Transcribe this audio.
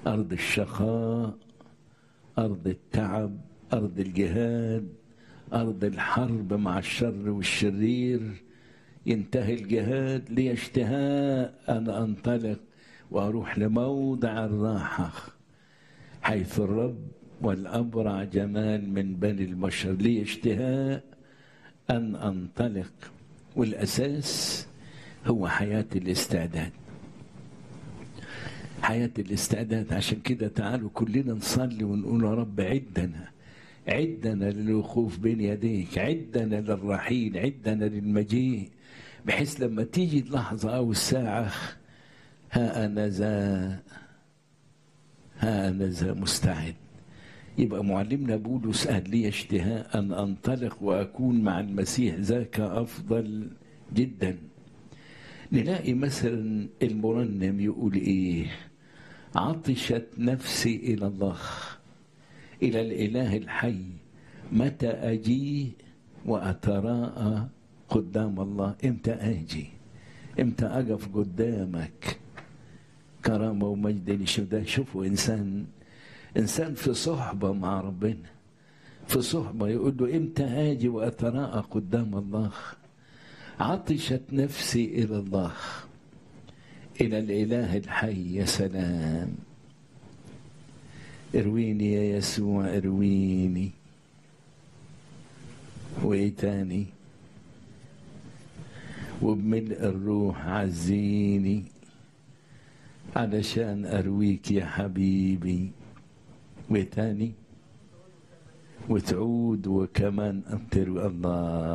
أرض الشقاء أرض التعب أرض الجهاد أرض الحرب مع الشر والشرير ينتهي الجهاد لي اشتهاء أن أنطلق وأروح لموضع الراحة حيث الرب والأبرع جمال من بني البشر لي اشتهاء أن أنطلق والأساس هو حياة الاستعداد حياة الاستعداد عشان كده تعالوا كلنا نصلي ونقول يا رب عدنا عدنا للوقوف بين يديك عدنا للرحيل عدنا للمجيء بحيث لما تيجي اللحظة أو الساعة ها أنا ذا ها أنا ذا مستعد يبقى معلمنا بولس قال لي اشتهاء أن أنطلق وأكون مع المسيح ذاك أفضل جدا نلاقي مثلا المرنم يقول إيه عطشت نفسي إلى الله إلى الإله الحي متى أجي وأتراءى قدام الله إمتى أجي إمتى أقف قدامك كرامة ومجد لشهداء شوفوا إنسان إنسان في صحبة مع ربنا في صحبة يقول له إمتى أجي وأتراءى قدام الله عطشت نفسي إلى الله إلى الإله الحي يا سلام ارويني يا يسوع ارويني وايه تاني وبملء الروح عزيني علشان ارويك يا حبيبي وايه تاني وتعود وكمان انت الله